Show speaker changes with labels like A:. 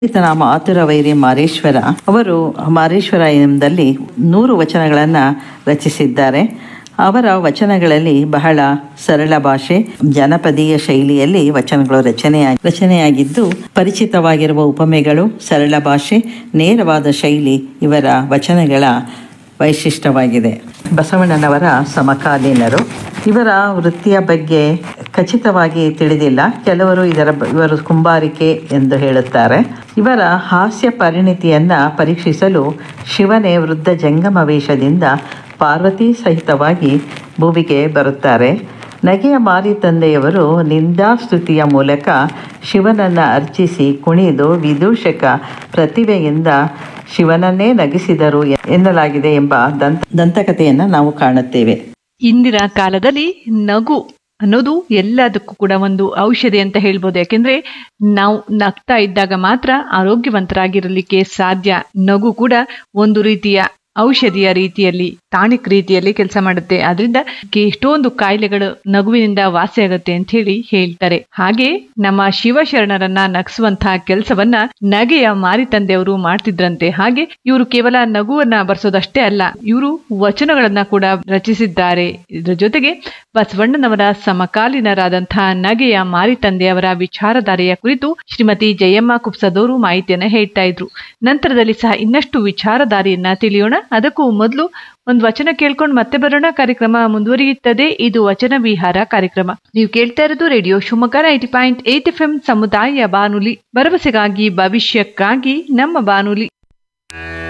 A: ನಾಮ ಆತುರ ವೈರಿ ಮಾರೇಶ್ವರ ಅವರು ಮಾರೇಶ್ವರ ಎಂಬಲ್ಲಿ ನೂರು ವಚನಗಳನ್ನು ರಚಿಸಿದ್ದಾರೆ ಅವರ ವಚನಗಳಲ್ಲಿ ಬಹಳ ಸರಳ ಭಾಷೆ ಜನಪದೀಯ ಶೈಲಿಯಲ್ಲಿ ವಚನಗಳು ರಚನೆಯಾಗಿ ರಚನೆಯಾಗಿದ್ದು ಪರಿಚಿತವಾಗಿರುವ ಉಪಮೆಗಳು ಸರಳ ಭಾಷೆ ನೇರವಾದ ಶೈಲಿ ಇವರ ವಚನಗಳ ವೈಶಿಷ್ಟ್ಯವಾಗಿದೆ ಬಸವಣ್ಣನವರ ಸಮಕಾಲೀನರು ಇವರ ವೃತ್ತಿಯ ಬಗ್ಗೆ ಖಚಿತವಾಗಿ ತಿಳಿದಿಲ್ಲ ಕೆಲವರು ಇದರ ಬ- ಇವರು ಕುಂಬಾರಿಕೆ ಎಂದು ಹೇಳುತ್ತಾರೆ ಇವರ ಹಾಸ್ಯ ಪರಿಣಿತಿಯನ್ನು ಪರೀಕ್ಷಿಸಲು ಶಿವನೇ ವೃದ್ಧ ಜಂಗಮ ವೇಷದಿಂದ ಪಾರ್ವತಿ ಸಹಿತವಾಗಿ ಭೂಮಿಗೆ ಬರುತ್ತಾರೆ ನಗೆಯ ಮಾರಿ ತಂದೆಯವರು ನಿಂದಾಸ್ತುತಿಯ ಮೂಲಕ ಶಿವನನ್ನು ಅರ್ಚಿಸಿ ಕುಣಿದು ವಿದೂಷಕ ಪ್ರತಿಭೆಯಿಂದ ಶಿವನನ್ನೇ ನಗಿಸಿದರು ಎನ್ನಲಾಗಿದೆ ಎಂಬ ದಂತ ದಂತಕಥೆಯನ್ನು ನಾವು ಕಾಣುತ್ತೇವೆ
B: ಇಂದಿನ ಕಾಲದಲ್ಲಿ ನಗು ಅನ್ನೋದು ಎಲ್ಲದಕ್ಕೂ ಕೂಡ ಒಂದು ಔಷಧಿ ಅಂತ ಹೇಳ್ಬೋದು ಯಾಕೆಂದ್ರೆ ನಾವು ನಗ್ತಾ ಇದ್ದಾಗ ಮಾತ್ರ ಆರೋಗ್ಯವಂತರಾಗಿರಲಿಕ್ಕೆ ಸಾಧ್ಯ ನಗು ಕೂಡ ಒಂದು ರೀತಿಯ ಔಷಧಿಯ ರೀತಿಯಲ್ಲಿ ಟಾನಿಕ್ ರೀತಿಯಲ್ಲಿ ಕೆಲಸ ಮಾಡುತ್ತೆ ಅದರಿಂದ ಎಷ್ಟೊಂದು ಕಾಯಿಲೆಗಳು ನಗುವಿನಿಂದ ವಾಸಿಯಾಗುತ್ತೆ ಅಂತ ಹೇಳಿ ಹೇಳ್ತಾರೆ ಹಾಗೆ ನಮ್ಮ ಶಿವಶರಣರನ್ನ ನಗಿಸುವಂತಹ ಕೆಲಸವನ್ನ ನಗೆಯ ಮಾರಿ ತಂದೆಯವರು ಮಾಡ್ತಿದ್ರಂತೆ ಹಾಗೆ ಇವರು ಕೇವಲ ನಗುವನ್ನ ಬರ್ಸೋದಷ್ಟೇ ಅಲ್ಲ ಇವರು ವಚನಗಳನ್ನ ಕೂಡ ರಚಿಸಿದ್ದಾರೆ ಇದರ ಜೊತೆಗೆ ಬಸವಣ್ಣನವರ ಸಮಕಾಲೀನರಾದಂತಹ ನಗೆಯ ಮಾರಿ ತಂದೆಯವರ ವಿಚಾರಧಾರೆಯ ಕುರಿತು ಶ್ರೀಮತಿ ಜಯಮ್ಮ ಕುಪ್ಸದವರು ಮಾಹಿತಿಯನ್ನ ಹೇಳ್ತಾ ಇದ್ರು ನಂತರದಲ್ಲಿ ಸಹ ಇನ್ನಷ್ಟು ವಿಚಾರಧಾರೆಯನ್ನ ತಿಳಿಯೋಣ ಅದಕ್ಕೂ ಮೊದಲು ಒಂದು ವಚನ ಕೇಳ್ಕೊಂಡು ಮತ್ತೆ ಬರೋಣ ಕಾರ್ಯಕ್ರಮ ಮುಂದುವರಿಯುತ್ತದೆ ಇದು ವಚನ ವಿಹಾರ ಕಾರ್ಯಕ್ರಮ ನೀವು ಕೇಳ್ತಾ ಇರೋದು radio Shivamogga ninety point eight F M ಸಮುದಾಯ ಬಾನುಲಿ ಭರವಸೆಗಾಗಿ ಭವಿಷ್ಯಕ್ಕಾಗಿ ನಮ್ಮ ಬಾನುಲಿ